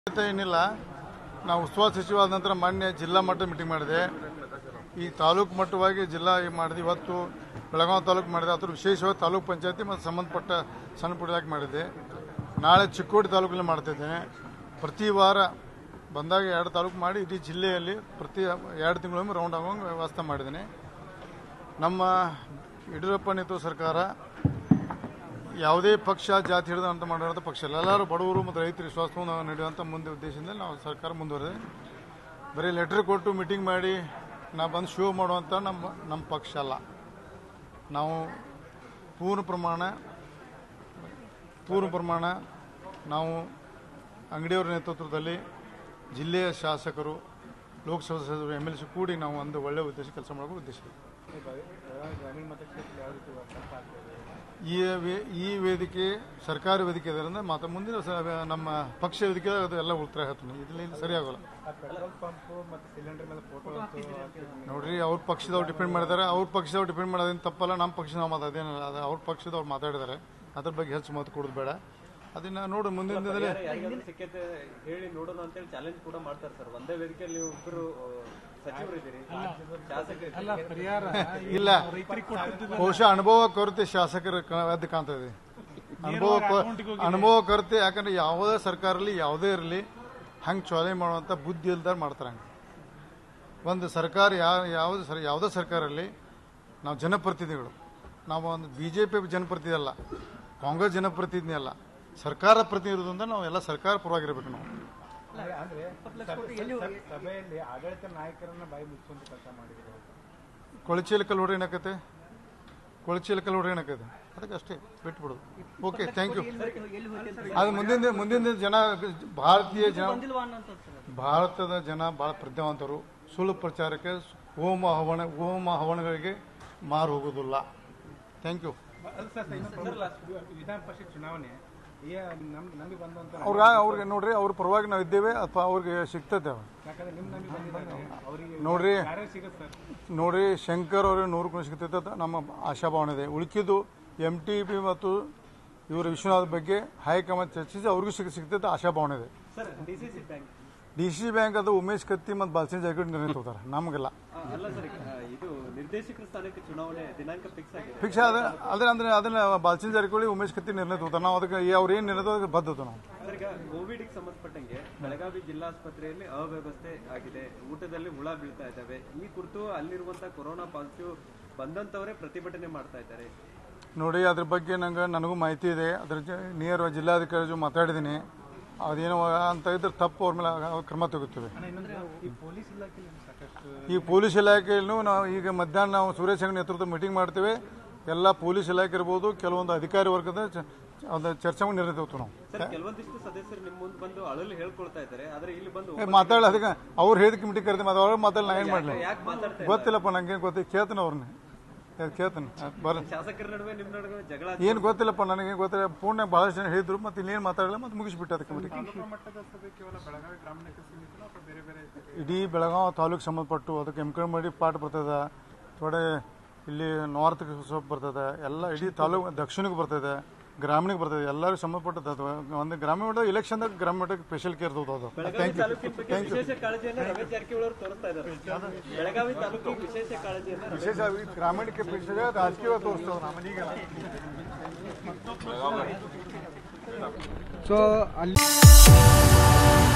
ಅಂತ ಏನಿಲ್ಲ ನಾವು ಉಸ್ತುವಾರಿ ಸಚಿವ ಆದ ನಂತರ ಮಾನ್ಯ ಜಿಲ್ಲಾ ಮಟ್ಟದ ಮೀಟಿಂಗ್ ಮಾಡಿದೆ ಈ ತಾಲೂಕು ಮಟ್ಟವಾಗಿ ಜಿಲ್ಲಾ ಈ ಮಾಡಿದೆ ಇವತ್ತು ಬೆಳಗಾವಿ ತಾಲೂಕು ಮಾಡಿದೆ ಅದ್ರ ವಿಶೇಷವಾಗಿ ತಾಲೂಕು ಪಂಚಾಯತಿ ಮತ್ತು ಸಂಬಂಧಪಟ್ಟ ಸಣ್ಣ ಪುಟ್ಟ ಇಲಾಖೆ ಮಾಡಿದೆ ನಾಳೆ ಚಿಕ್ಕೋಡಿ ತಾಲೂಕಲ್ಲಿ ಮಾಡ್ತಿದ್ದೇನೆ ಪ್ರತಿ ವಾರ ಬಂದಾಗ ಎರಡು ತಾಲೂಕು ಮಾಡಿ ಇಡೀ ಜಿಲ್ಲೆಯಲ್ಲಿ ಪ್ರತಿ ಎರಡು ತಿಂಗಳೊಮ್ಮೆ ರೌಂಡ್ ಆಗೋಂಗೆ ವ್ಯವಸ್ಥೆ ಮಾಡಿದ್ದೀನಿ ನಮ್ಮ ಯಡಿಯೂರಪ್ಪ ನೇತೃತ್ವ ಸರ್ಕಾರ ಯಾವುದೇ ಪಕ್ಷ ಜಾತಿ ಹಿಡಿದು ಅಂತ ಮಾಡಿರೋಂಥ ಪಕ್ಷ ಇಲ್ಲ ಎಲ್ಲರೂ ಬಡವರು ಮತ್ತು ರೈತರ ವಿಶ್ವಾಸವನ್ನು ನಡೆಯುವಂಥ ಮುಂದೆ ಉದ್ದೇಶದಿಂದ ನಾವು ಸರ್ಕಾರ ಮುಂದುವರೆದೆ ಬರೀ ಲೆಟರ್ ಕೊಟ್ಟು ಮೀಟಿಂಗ್ ಮಾಡಿ ನಾ ಬಂದು ಶೋ ಮಾಡುವಂಥ ನಮ್ಮ ನಮ್ಮ ಪಕ್ಷ ಅಲ್ಲ ನಾವು ಪೂರ್ಣ ಪ್ರಮಾಣ ಪೂರ್ಣ ಪ್ರಮಾಣ ನಾವು ಅಂಗಡಿಯವರ ನೇತೃತ್ವದಲ್ಲಿ ಜಿಲ್ಲೆಯ ಶಾಸಕರು ಲೋಕಸಭಾ ಸದಸ್ಯರು ಎಮ್ ಎಲ್ ಸಿ ಕೂಡಿ ನಾವು ಒಂದು ಒಳ್ಳೆಯ ಉದ್ದೇಶ ಕೆಲಸ ಮಾಡಬೇಕು ಉದ್ದೇಶ ಇದೆ. ಗ್ರಾಮೀಣ ಮತಕ್ಷೇತ್ರ ಯಾವ ರೀತಿ ಕೆಲಸ ಆಗ್ತದೆ ಈ ವೇ- ಈ ವೇದಿಕೆ ಸರ್ಕಾರಿ ವೇದಿಕೆ ಇದರಿಂದ ಮಾತ್ರ ಮುಂದಿನ ಸ- ನಮ್ಮ ಪಕ್ಷ ವೇದಿಕೆ ಅದು ಎಲ್ಲ ಉತ್ತರ ಹೇಳ್ತೀನಿ ಇದರಲ್ಲಿ ಸರಿ ಆಗೋಲ್ಲ ಆ ಪೆಟ್ರೋಲ್ ಪಂಪ್ ಮತ್ತು ಸಿಲಿಂಡರ್ ಮೇಲೆ ಫೋಟೋ ನೋಡ್ರಿ ಅವ್ರ ಪಕ್ಷದವ್ರು ಡಿಪೆಂಡ್ ಮಾಡಿದ್ದಾರೆ ಅವ್ರ ಪಕ್ಷದವ್ರು ಡಿಪೆಂಡ್ ಮಾಡೋದೇನು ತಪ್ಪಲ್ಲ ನಮ್ಮ ಪಕ್ಷದ ನಾವು ಮಾತಾಡೋದೇನಿಲ್ಲ ಅದು ಅವ್ರ ಪಕ್ಷದವ್ರು ಮಾತಾಡಿದ್ದಾರೆ ಅದ್ರ ಬಗ್ಗೆ ಹೆಚ್ಚು ಮಾತು ಕೊಡೋದು ಬೇಡ ಅದನ್ನ ನೋಡು ಮುಂದಿನ ದಿನದಲ್ಲಿ ಯಾರಿಗಾದ್ರೂ ಸಿಕ್ಕತ್ತೆ ಹೇಳಿ ನೋಡೋಣ ಅಂತೇಳಿ ಚಾಲೆಂಜ್ ಕೂಡ ಮಾಡ್ತಾರೆ ಸರ್ ಒಂದೇ ವೇದಿಕೆಯಲ್ಲಿ ನೀವು ಇಬ್ಬರು ಸಚಿವರಿದ್ದೀರಿ ಶಾಸಕರು ಪರಿಹಾರ ಇಲ್ಲ ಬಹುಶಃ ಅನುಭವ ಕೊರತೆ ಶಾಸಕರ ಕ- ಎದ್ದು ಕಾಣ್ತದೆ ಅನುಭವ ಕೊ- ಅನುಭವ ಕೊರತೆ ಯಾಕಂದ್ರೆ ಯಾವುದೇ ಸರ್ಕಾರದಲ್ಲಿ ಯಾವುದೇ ಇರಲಿ ಹಂಗೆ ಚೋಲೆ ಮಾಡುವಂಥ ಬುದ್ಧಿ ಇಲ್ದಾರ ಮಾಡ್ತಾರೆ ಹಂಗೆ ಒಂದು ಸರ್ಕಾರ ಯಾವ ಯಾವುದು ಸರ್ ಯಾವುದೇ ಸರ್ಕಾರ ಇರಲಿ ನಾವು ಜನಪ್ರತಿನಿಧಿಗಳು ನಾವು ಒಂದು ಬಿ ಜೆ ಪಿ ಜನಪ್ರತಿನಿಧಿ ಅಲ್ಲ ಕಾಂಗ್ರೆಸ್ ಜನಪ್ರತಿನಿಧಿ ಅಲ್ಲ ಸರ್ಕಾರ ಪ್ರತಿನಿಧಿಯಿಂದ ನಾವು ಎಲ್ಲ ಸರ್ಕಾರ ಪರವಾಗಿರ್ಬೇಕು ನಾವು ಅಂದ್ರೆ ಸಭೆಯಲ್ಲಿ ಆಡಳಿತ ನಾಯಕರನ್ನ ಬಾಯಿ ಮುಚ್ಚುವಂತ ಕೆಲಸ ಮಾಡಿದ್ರು ಕೊಳಚೇಲಿ ಕಲ್ಲು ಹೊಡ್ರಿ ಏನಕ್ಕತ್ತೆ ಕೊಳಚೇಲಿ ಕಲ್ಲು ಹೊಡ್ರಿ ಏನಕ್ಕತ್ತೆ ಅದಕ್ಕೆ ಅಷ್ಟೇ ಬಿಟ್ಬಿಡೋದು ಓಕೆ ಥ್ಯಾಂಕ್ ಯು ಅದು ಮುಂದಿನ ದಿನ- ಮುಂದಿನ ದಿನ ಜನ ಭಾರತೀಯ ಜನ ಭಾರತದ ಜನ ಭಾಳ ಪ್ರಜ್ಞಾವಂತರು ಸುಳ್ಳು ಪ್ರಚಾರಕ್ಕೆ ಹೋಮ ಹವನ ಹೋಮ ಹವನಗಳಿಗೆ ಮಾರು ಹೋಗೋದಿಲ್ಲ ಥ್ಯಾಂಕ್ ಯು ಅದು ಸರ್ ಇನ್ನೊಂದು ವಿಧಾನ ಪರಿಷತ್ ಚುನಾವಣೆ ಈ ನಮ್ ನಮಗೆ ಬಂದಂತ ಅವ್ರಿಗೆ ಅವ್ರಿಗೆ ನೋಡ್ರಿ ಅವ್ರ ಪರವಾಗಿ ನಾವು ಇದ್ದೇವೆ ಅಥವಾ ಅವ್ರಿಗೆ ಸಿಗ್ತದೆ ಯಾಕಂದ್ರೆ ನಿಮ್ ನಮಗೆ ಬಂದಿದ್ದಾರೆ ಅವರಿಗೆ ನೋಡ್ರಿ ಯಾರ್ಯಾರು ಸಿಗುತ್ತೆ ಸರ್ ನೋಡ್ರಿ ಶಂಕರ್ ಅವ್ರಿಗೆ ನೂರು ಗುಣ ಸಿಗ್ತೈತೆ ಅಂತ ನಮ್ಮ ಆಶಾಭಾವನೆ ಇದೆ ಉಳಿಕಿದ್ದು ಎಂ ಟಿ ಪಿ ಮತ್ತು ಇವರ ವಿಶ್ವನಾಥ್ ಬಗ್ಗೆ ಹೈಕಮಾಂಡ್ ಚರ್ಚಿಸಿ ಅವ್ರಿಗೂ ಸಿಗ ಸಿಗ್ತೈತೆ ಆಶಾಭಾವನೆ ಇದೆ sir DCC bank D C bank ಅದು ಉಮೇಶ್ ಕತ್ತಿ ಮತ್ತು ಬಾಲ್ಸಿನ್ ಜಾಗೃತಿ ನಿರ್ಣಯ ತಗೋತಾರೆ ನಮಗೆಲ್ಲ ಅಲ್ಲ ಸರ್ ಇದು ನಿರ್ದೇಶಕರ ಸ್ಥಾನಕ್ಕೆ ಚುನಾವಣೆ ದಿನಾಂಕ ಫಿಕ್ಸ್ ಆಗಿದೆ ಫಿಕ್ಸ್ ಅದ ಅದ್ರ ಅಂದ್ರೆ ಅದನ್ನ ಬಾಲ್ಸಿನ್ ಜಾರಕಿಹೊಳಿ ಉಮೇಶ್ ಕತ್ತಿ ನಿರ್ಣಯ ತಗೋತಾರೆ ನಾವು ಅದಕ್ಕೆ ಅವ್ರು ಏನು ನಿರ್ಣಯ ಅದಕ್ಕೆ ಬದ್ಧತೆ ನಾವು ಸರ್ ಈಗ ಕೋವಿಡ್ ಸಂಬಂಧಪಟ್ಟಂಗೆ ಬೆಳಗಾವಿ ಜಿಲ್ಲಾಸ್ಪತ್ರೆಯಲ್ಲಿ ಅವ್ಯವಸ್ಥೆ ಆಗಿದೆ ಊಟದಲ್ಲಿ ಹುಳ ಬೀಳ್ತಾ ಇದ್ದಾವೆ ಈ ಕುರಿತು ಅಲ್ಲಿರುವಂತಹ ಕೊರೋನಾ ಪಾಸಿಟಿವ್ ಬಂದಂತವರೇ ಪ್ರತಿಭಟನೆ ಮಾಡ್ತಾ ಇದ್ದಾರೆ ನೋಡಿ ಅದ್ರ ಬಗ್ಗೆ ನಂಗೆ ನನಗೂ ಮಾಹಿತಿ ಇದೆ ಅದ್ರ ಜ- ನೇರ ಜಿಲ್ಲಾಧಿಕಾರಿ ಜೊತೆ ಮಾತಾಡಿದ್ದೀನಿ ಅದೇನೋ ಅಂತ ಇದ್ರೆ ತಪ್ಪು ಅವ್ರ ಮೇಲೆ ಆ- ಕ್ರಮ ತಗೋತೀವಿ ಇನ್ನೊಂದ್ರೆ ಈ ಪೊಲೀಸ್ ಇಲಾಖೆಯಲ್ಲಿ ಸಾಕಷ್ಟು ಈ ಪೊಲೀಸ್ ಇಲಾಖೆಯಲ್ಲೂ ನಾವು ಈಗ ಮಧ್ಯಾಹ್ನ ನಾವು ಸುರೇಶ್ ಅಂಗಡಿ ನೇತೃತ್ವ ಮೀಟಿಂಗ್ ಮಾಡ್ತೇವೆ ಎಲ್ಲ ಪೊಲೀಸ್ ಇಲಾಖೆ ಇರ್ಬೋದು ಕೆಲವೊಂದು ಅಧಿಕಾರಿ ವರ್ಗದ ಚ- ಒಂದು ಚರ್ಚೆ ಮಾಡಿ ನಿರ್ಣಯ ತಗೋತೀವಿ ನಾವು ಸರ್ ಕೆಲವೊಂದಿಷ್ಟು ಸದಸ್ಯರು ನಿಮ್ಮ ಮುಂದೆ ಬಂದು ಅಳಲು ಹೇಳ್ಕೊಳ್ತಾ ಇದ್ದಾರೆ ಆದ್ರೆ ಇಲ್ಲಿ ಬಂದು ಏ, ಮಾತಾಡಲ್ಲ ಅದಕ್ಕೆ ಅವ್ರು ಹೇಳಿದ ಮೀಟಿಂಗ್ ಕರೆದು ಮತ್ತೆ ಅವ್ರ ಮಾತಾಡಲ್ಲ ನಾ ಏನು ಮಾಡಲಿ ಯಾಕೆ ಮಾತಾಡ್ತಾ ಗೊತ್ತಿಲ್ಲಪ್ಪ ನಂಗೆ ಗೊತ್ತಿಲ್ಲ ಕೇಳ್ತೀನಿ ಅವ್ರನ್ನ ಕೇಳ್ತೀನಿ ಬರ್ರಿ ಶಾಸಕರ ನಡುವೆ ನಿಮ್ಮ ನಡುವೆ ಜಗಳ ಏನು ಗೊತ್ತಿಲ್ಲಪ್ಪ ನನಗೆ ಗೊತ್ತಿಲ್ಲ ಫೋನ್ಯಾಗ ಭಾಳಷ್ಟು ಜನ ಹೇಳಿದ್ರು ಮತ್ತೆ ಇನ್ನೇನು ಮಾತಾಡಲ್ಲ ಮತ್ತೆ ಮುಗಿಸ್ಬಿಟ್ಟೆ ಅದಕ್ಕೆ ಮೀಟಿಂಗ್ ತಾಲೂಕು ಮಟ್ಟದ ಸಭೆ ಕೇವಲ ಬೆಳಗಾವಿ ಗ್ರಾಮೀಣಕ್ಕೆ ಸೀಮಿತ ಅಥವಾ ಬೇರೆ ಬೇರೆ ಇಡೀ ಬೆಳಗಾವಿ ತಾಲೂಕು ಸಂಬಂಧಪಟ್ಟು ಅದಕ್ಕೆ ಎಮ್ಕಂಬಡಿ ಪಾಠ ಬರ್ತದೆ ಥೋಡೆ ಇಲ್ಲಿ ನಾರ್ತ್ಗೆ ಸ್ವಲ್ಪ ಬರ್ತದೆ ಎಲ್ಲ ಇಡೀ ತಾಲೂಕು ದಕ್ಷಿಣಕ್ಕೆ ಬರ್ತದೆ ಗ್ರಾಮೀಣಕ್ಕೆ ಬರ್ತದೆ ಎಲ್ಲರಿಗೂ ಸಂಬಂಧಪಟ್ಟದ್ದು ಅದು ಒಂದು ಗ್ರಾಮೀಣ ಮಟ್ಟ ಇಲೆಕ್ಷನ್ದಾಗ ಗ್ರಾಮೀಣ ಮಟ್ಟಕ್ಕೆ ಸ್ಪೆಷಲ್ ಕೇರ್ ತಗೋದು ಬೆಳಗಾವಿ ಥ್ಯಾಂಕ್ ಯು ತಾಲೂಕಿನ ಬಗ್ಗೆ ವಿಶೇಷ ಕಾಳಜಿಯನ್ನ ರಮೇಶ್ ಜಾರಕಿಹೊಳಿ ಅವರು ತೋರಿಸ್ತಾ ಇದ್ದಾರೆ ಬೆಳಗಾವಿ ತಾಲೂಕಿಗೆ ವಿಶೇಷ ಕಾಳಜಿಯನ್ನ ರಮೇಶ್ ವಿಶೇಷ ಈ ಗ್ರಾಮೀಣಕ್ಕೆ ಸ್ಪೆಷಲ್ ರಾಜಕೀಯ ತೋರಿಸ್ತೇವೆ ನಮ್ಮನೀಗೆಲ್ಲ ಸೊ ಅಲ್ಲಿ